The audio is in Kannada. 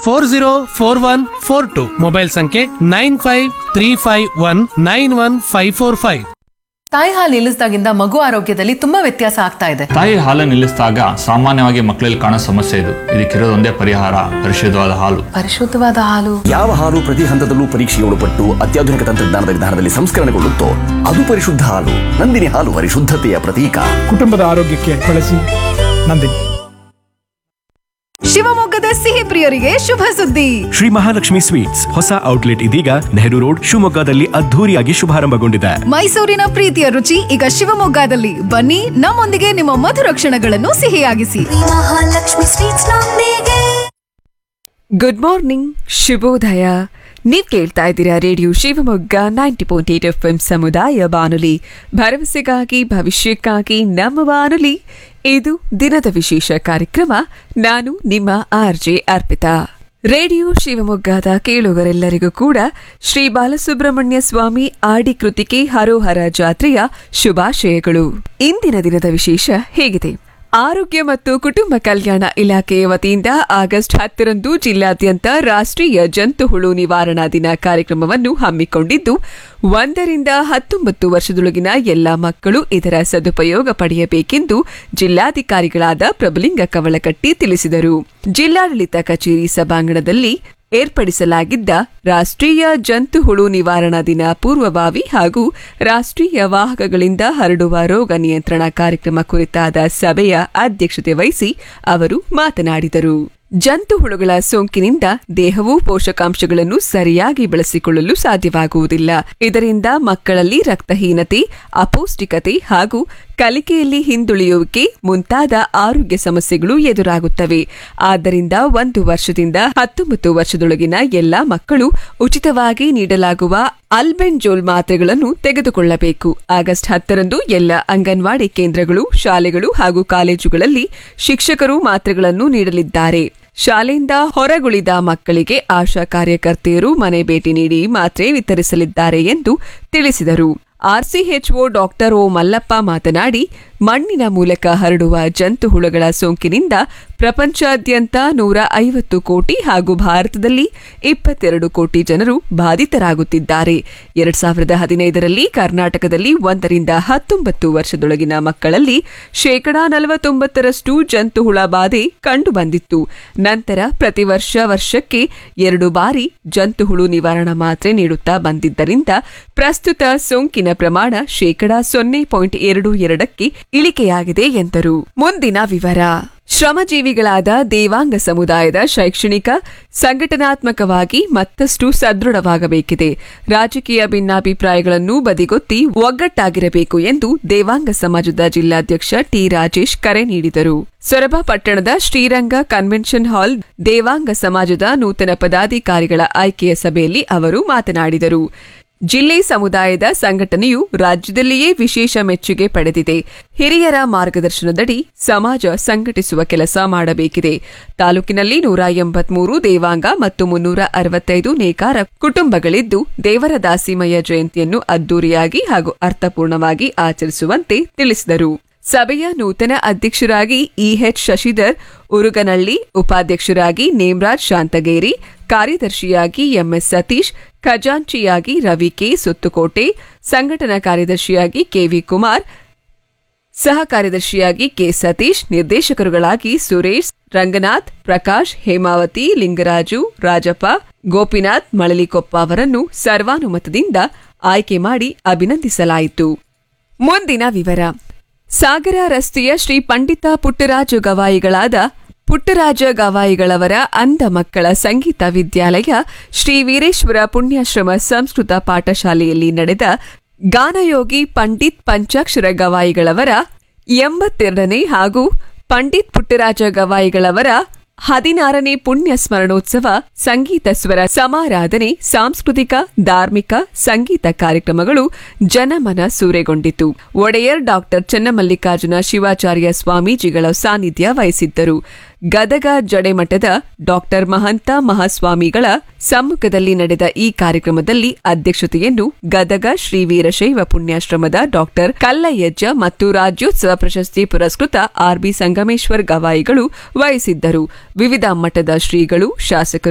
four zero four one four two mobile ಸಂಖ್ಯೆ nine five three five one nine one five four five ತಾಯಿ ಹಾಲು ನಿಲ್ಲಿಸಿದಾಗಿಂದ ಮಗು ಆರೋಗ್ಯದಲ್ಲಿ ತುಂಬಾ ವ್ಯತ್ಯಾಸ ಆಗ್ತಾ ಇದೆ ತಾಯಿ ಹಾಲು ನಿಲ್ಲಿಸಿದಾಗ ಸಾಮಾನ್ಯವಾಗಿ ಮಕ್ಕಳಲ್ಲಿ ಕಾಣೋ ಸಮಸ್ಯೆ ಇದು ಇದಕ್ಕಿರೋದೊಂದೇ ಪರಿಹಾರ ಪರಿಶುದ್ಧವಾದ ಹಾಲು ಪರಿಶುದ್ಧವಾದ ಹಾಲು ಯಾವ ಹಾಲು ಪ್ರತಿ ಹಂತದಲ್ಲೂ ಪರೀಕ್ಷೆಗೆ ಒಳಪಟ್ಟು ಅತ್ಯಾಧುನಿಕ ತಂತ್ರಜ್ಞಾನದ ವಿಧಾನದಲ್ಲಿ ಸಂಸ್ಕರಣೆಗೊಳ್ಳುತ್ತೋ ಅದು ಪರಿಶುದ್ಧ ಹಾಲು ನಂದಿನಿ ಹಾಲು ಪರಿಶುದ್ಧತೆಯ ಪ್ರತೀಕ ಕುಟುಂಬದ ಆರೋಗ್ಯಕ್ಕೆ ಬಳಸಿ ನಂದಿನಿ ಶಿವಮೊಗ್ಗದ ಸಿಹಿ ಪ್ರಿಯರಿಗೆ ಶುಭ ಸುದ್ದಿ ಶ್ರೀ ಮಹಾಲಕ್ಷ್ಮಿ ಸ್ವೀಟ್ಸ್ ಹೊಸ ಔಟ್ಲೆಟ್ ಇದೀಗ ನೆಹರು ರೋಡ್ ಶಿವಮೊಗ್ಗದಲ್ಲಿ ಅದ್ಧೂರಿಯಾಗಿ ಶುಭಾರಂಭಗೊಂಡಿದೆ ಮೈಸೂರಿನ ಪ್ರೀತಿಯ ರುಚಿ ಈಗ ಶಿವಮೊಗ್ಗದಲ್ಲಿ ಬನ್ನಿ ನಮ್ಮೊಂದಿಗೆ ನಿಮ್ಮ ಮಧುರ ಕ್ಷಣಗಳನ್ನು ಸಿಹಿಯಾಗಿಸಿ ಮಹಾಲಕ್ಷ್ಮಿ ಸ್ವೀಟ್ಸ್ ನೊಂದಿಗೆ ಗುಡ್ ಮಾರ್ನಿಂಗ್ ಶುಭೋದಯ ನೀವ್ ಕೇಳ್ತಾ ಇದ್ದೀರಾ radio Shivamogga ninety point eight F M ಸಮುದಾಯ ಬಾನುಲಿ ಭರವಸೆಗಾಗಿ ಭವಿಷ್ಯಕ್ಕಾಗಿ ನಮ್ಮ ಬಾನುಲಿ ಇದು ದಿನದ ವಿಶೇಷ ಕಾರ್ಯಕ್ರಮ ನಾನು ನಿಮ್ಮ ಆರ್ ಜೆ ಅರ್ಪಿತಾ ರೇಡಿಯೋ ಶಿವಮೊಗ್ಗದ ಕೇಳುಗರೆಲ್ಲರಿಗೂ ಕೂಡ ಶ್ರೀ ಬಾಲಸುಬ್ರಹ್ಮಣ್ಯ ಸ್ವಾಮಿ ಆಡಿ ಕೃತಿಕೆ ಹರೋಹರ ಜಾತ್ರೆಯ ಶುಭಾಶಯಗಳು ಇಂದಿನ ದಿನದ ವಿಶೇಷ ಹೇಗಿದೆ ಆರೋಗ್ಯ ಮತ್ತು ಕುಟುಂಬ ಕಲ್ಯಾಣ ಇಲಾಖೆಯ ವತಿಯಿಂದ ಆಗಸ್ಟ್ ಹತ್ತರಂದು ಜಿಲ್ಲಾದ್ಯಂತ ರಾಷ್ಟ್ರೀಯ ಜಂತು ಹುಳು ನಿವಾರಣಾ ದಿನ ಕಾರ್ಯಕ್ರಮವನ್ನು ಹಮ್ಮಿಕೊಂಡಿದ್ದು ಒಂದರಿಂದ ಹತ್ತೊಂಬತ್ತು ವರ್ಷದೊಳಗಿನ ಎಲ್ಲ ಮಕ್ಕಳು ಇದರ ಸದುಪಯೋಗ ಪಡೆಯಬೇಕೆಂದು ಜಿಲ್ಲಾಧಿಕಾರಿಗಳಾದ ಪ್ರಭುಲಿಂಗ ಕವಳಕಟ್ಟಿ ತಿಳಿಸಿದರು ಜಿಲ್ಲಾಡಳಿತ ಕಚೇರಿ ಸಭಾಂಗಣದಲ್ಲಿ ಏರ್ಪಡಿಸಲಾಗಿದ್ದ ರಾಷ್ಟ್ರೀಯ ಜಂತು ಹುಳು ನಿವಾರಣಾ ದಿನ ಪೂರ್ವಭಾವಿ ಹಾಗೂ ರಾಷ್ಟ್ರೀಯ ವಾಹಕಗಳಿಂದ ಹರಡುವ ರೋಗ ನಿಯಂತ್ರಣ ಕಾರ್ಯಕ್ರಮ ಕುರಿತಾದ ಸಭೆಯ ಅಧ್ಯಕ್ಷತೆ ವಹಿಸಿ ಅವರು ಮಾತನಾಡಿದರು ಜಂತು ಹುಳುಗಳ ಸೋಂಕಿನಿಂದ ದೇಹವು ಪೋಷಕಾಂಶಗಳನ್ನು ಸರಿಯಾಗಿ ಬಳಸಿಕೊಳ್ಳಲು ಸಾಧ್ಯವಾಗುವುದಿಲ್ಲ ಇದರಿಂದ ಮಕ್ಕಳಲ್ಲಿ ರಕ್ತಹೀನತೆ ಅಪೌಷ್ಟಿಕತೆ ಹಾಗೂ ಕಲಿಕೆಯಲ್ಲಿ ಹಿಂದುಳಿಯುವಿಕೆ ಮುಂತಾದ ಆರೋಗ್ಯ ಸಮಸ್ಯೆಗಳು ಎದುರಾಗುತ್ತವೆ ಆದ್ದರಿಂದ ಒಂದು ವರ್ಷದಿಂದ ಹತ್ತೊಂಬತ್ತು ವರ್ಷದೊಳಗಿನ ಎಲ್ಲಾ ಮಕ್ಕಳು ಉಚಿತವಾಗಿ ನೀಡಲಾಗುವ ಅಲ್ಬೆಂಜೋಲ್ ಮಾತ್ರೆಗಳನ್ನು ತೆಗೆದುಕೊಳ್ಳಬೇಕು ಆಗಸ್ಟ್ ಹತ್ತರಂದು ಎಲ್ಲ ಅಂಗನವಾಡಿ ಕೇಂದ್ರಗಳು ಶಾಲೆಗಳು ಹಾಗೂ ಕಾಲೇಜುಗಳಲ್ಲಿ ಶಿಕ್ಷಕರು ಮಾತ್ರೆಗಳನ್ನು ನೀಡಲಿದ್ದಾರೆ ಶಾಲೆಯಿಂದ ಹೊರಗುಳಿದ ಮಕ್ಕಳಿಗೆ ಆಶಾ ಕಾರ್ಯಕರ್ತೆಯರು ಮನೆ ಭೇಟಿ ನೀಡಿ ಮಾತ್ರೆ ವಿತರಿಸಲಿದ್ದಾರೆ ಎಂದು ತಿಳಿಸಿದರು ಆರ್ಸಿಎಚ್ಒ ಡಾಕ್ಟರ್ ಓ ಮಲ್ಲಪ್ಪ ಮಾತನಾಡಿ ಮಣ್ಣಿನ ಮೂಲಕ ಹರಡುವ ಜಂತು ಹುಳುಗಳ ಸೋಂಕಿನಿಂದ ಪ್ರಪಂಚಾದ್ಯಂತ ನೂರ ಐವತ್ತು ಕೋಟಿ ಹಾಗೂ ಭಾರತದಲ್ಲಿ ಇಪ್ಪತ್ತೆರಡು ಕೋಟಿ ಜನರು ಬಾಧಿತರಾಗುತ್ತಿದ್ದಾರೆ ಎರಡ್ ಸಾವಿರದ ಹದಿನೈದರಲ್ಲಿ ಕರ್ನಾಟಕದಲ್ಲಿ ಒಂದರಿಂದ ಹತ್ತೊಂಬತ್ತು ವರ್ಷದೊಳಗಿನ ಮಕ್ಕಳಲ್ಲಿ ಶೇಕಡಾ ನಲವತ್ತೊಂಬತ್ತರಷ್ಟು ಜಂತು ಹುಳ ಬಾಧೆ ಕಂಡುಬಂದಿತ್ತು ನಂತರ ಪ್ರತಿ ವರ್ಷ ವರ್ಷಕ್ಕೆ ಎರಡು ಬಾರಿ ಜಂತು ಹುಳು ನಿವಾರಣಾ ಮಾತ್ರೆ ನೀಡುತ್ತಾ ಬಂದಿದ್ದರಿಂದ ಪ್ರಸ್ತುತ ಸೋಂಕಿನ ಪ್ರಮಾಣ ಶೇಕಡಾ ಸೊನ್ನೆ ಪಾಯಿಂಟ್ ಎರಡು ಎರಡಕ್ಕೆ ಇಳಿಕೆಯಾಗಿದೆ ಎಂದರು ಮುಂದಿನ ವಿವರ ಶ್ರಮಜೀವಿಗಳಾದ ದೇವಾಂಗ ಸಮುದಾಯದ ಶೈಕ್ಷಣಿಕ ಸಂಘಟನಾತ್ಮಕವಾಗಿ ಮತ್ತಷ್ಟು ಸದೃಢವಾಗಬೇಕಿದೆ ರಾಜಕೀಯ ಭಿನ್ನಾಭಿಪ್ರಾಯಗಳನ್ನು ಬದಿಗೊತ್ತಿ ಒಗ್ಗಟ್ಟಾಗಿರಬೇಕು ಎಂದು ದೇವಾಂಗ ಸಮಾಜದ ಜಿಲ್ಲಾಧ್ಯಕ್ಷ ಟಿ ರಾಜೇಶ್ ಕರೆ ನೀಡಿದರು ಸೊರಬ ಪಟ್ಟಣದ ಶ್ರೀರಂಗ ಕನ್ವೆನ್ಷನ್ ಹಾಲ್ ದೇವಾಂಗ ಸಮಾಜದ ನೂತನ ಪದಾಧಿಕಾರಿಗಳ ಆಯ್ಕೆಯ ಸಭೆಯಲ್ಲಿ ಅವರು ಮಾತನಾಡಿದರು ಜಿಲ್ಲೆ ಸಮುದಾಯದ ಸಂಘಟನೆಯು ರಾಜ್ಯದಲ್ಲಿಯೇ ವಿಶೇಷ ಮೆಚ್ಚುಗೆ ಪಡೆದಿದೆ ಹಿರಿಯರ ಮಾರ್ಗದರ್ಶನದಡಿ ಸಮಾಜ ಸಂಘಟಿಸುವ ಕೆಲಸ ಮಾಡಬೇಕಿದೆ ತಾಲೂಕಿನಲ್ಲಿ ನೂರ ಎಂಬತ್ಮೂರು ದೇವಾಂಗ ಮತ್ತು ಮುನ್ನೂರ ಅರವತ್ತೈದು ನೇಕಾರ ಕುಟುಂಬಗಳಿದ್ದು ದೇವರ ದಾಸಿಮಯ್ಯ ಜಯಂತಿಯನ್ನು ಅದ್ದೂರಿಯಾಗಿ ಹಾಗೂ ಅರ್ಥಪೂರ್ಣವಾಗಿ ಆಚರಿಸುವಂತೆ ತಿಳಿಸಿದರು ಸಭೆಯ ನೂತನ ಅಧ್ಯಕ್ಷರಾಗಿ ಇಎಚ್ ಶಶಿಧರ್ ಉರುಗನಳ್ಳಿ ಉಪಾಧ್ಯಕ್ಷರಾಗಿ ನೇಮ್ರಾಜ್ ಶಾಂತಗೇರಿ ಕಾರ್ಯದರ್ಶಿಯಾಗಿ ಎಂಎಸ್ ಸತೀಶ್ ಖಜಾಂಚಿಯಾಗಿ ರವಿ ಕೆ ಸುತ್ತುಕೋಟೆ ಸಂಘಟನಾ ಕಾರ್ಯದರ್ಶಿಯಾಗಿ ಕೆವಿ ಕುಮಾರ್ ಸಹ ಕಾರ್ಯದರ್ಶಿಯಾಗಿ ಕೆ ಸತೀಶ್ ನಿರ್ದೇಶಕರುಗಳಾಗಿ ಸುರೇಶ್ ರಂಗನಾಥ್ ಪ್ರಕಾಶ್ ಹೇಮಾವತಿ ಲಿಂಗರಾಜು ರಾಜಪ್ಪ ಗೋಪಿನಾಥ್ ಮಳಲಿಕೊಪ್ಪ ಅವರನ್ನು ಸರ್ವಾನುಮತದಿಂದ ಆಯ್ಕೆ ಮಾಡಿ ಅಭಿನಂದಿಸಲಾಯಿತು ಮುಂದಿನ ವಿವರ ಸಾಗರ ರಸ್ತೆಯ ಶ್ರೀ ಪಂಡಿತ ಪುಟ್ಟರಾಜು ಗವಾಯಿಗಳಾದ ಪುಟ್ಟರಾಜ ಗವಾಯಿಗಳವರ ಅಂಧ ಮಕ್ಕಳ ಸಂಗೀತ ವಿದ್ಯಾಲಯ ಶ್ರೀ ವೀರೇಶ್ವರ ಪುಣ್ಯಾಶ್ರಮ ಸಂಸ್ಕೃತ ಪಾಠಶಾಲೆಯಲ್ಲಿ ನಡೆದ ಗಾನಯೋಗಿ ಪಂಡಿತ್ ಪಂಚಾಕ್ಷರ ಗವಾಯಿಗಳವರ ಎಂಬತ್ತೆರಡನೇ ಹಾಗೂ ಪಂಡಿತ್ ಪುಟ್ಟರಾಜ ಗವಾಯಿಗಳವರ ಹದಿನಾರನೇ ಪುಣ್ಯ ಸ್ಮರಣೋತ್ಸವ ಸಂಗೀತ ಸ್ವರ ಸಮಾರಾಧನೆ ಸಾಂಸ್ಕೃತಿಕ ಧಾರ್ಮಿಕ ಸಂಗೀತ ಕಾರ್ಯಕ್ರಮಗಳು ಜನಮನ ಸೂರೆಗೊಂಡಿತು ಒಡೆಯರ್ ಡಾಕ್ಟರ್ ಚನ್ನಮಲ್ಲಿಕಾರ್ಜುನ ಶಿವಾಚಾರ್ಯ ಸ್ವಾಮೀಜಿಗಳ ಸಾನ್ನಿಧ್ಯ ವಹಿಸಿದ್ದರು ಗದಗ ಜಡೆಮಠದ ಡಾಕ್ಟರ್ ಮಹಂತ ಮಹಾಸ್ವಾಮಿಗಳ ಸಮ್ಮುಖದಲ್ಲಿ ನಡೆದ ಈ ಕಾರ್ಯಕ್ರಮದಲ್ಲಿ ಅಧ್ಯಕ್ಷತೆಯನ್ನು ಗದಗ ಶ್ರೀ ವೀರಶೈವ ಪುಣ್ಯಾಶ್ರಮದ ಡಾಕ್ಟರ್ ಕಲ್ಲಯ್ಯಜ್ಜ ಮತ್ತು ರಾಜ್ಯೋತ್ಸವ ಪ್ರಶಸ್ತಿ ಪುರಸ್ಕೃತ ಆರ್ಬಿ ಸಂಗಮೇಶ್ವರ್ ಗವಾಯಿಗಳು ವಹಿಸಿದ್ದರು ವಿವಿಧ ಮಠದ ಶ್ರೀಗಳು ಶಾಸಕರು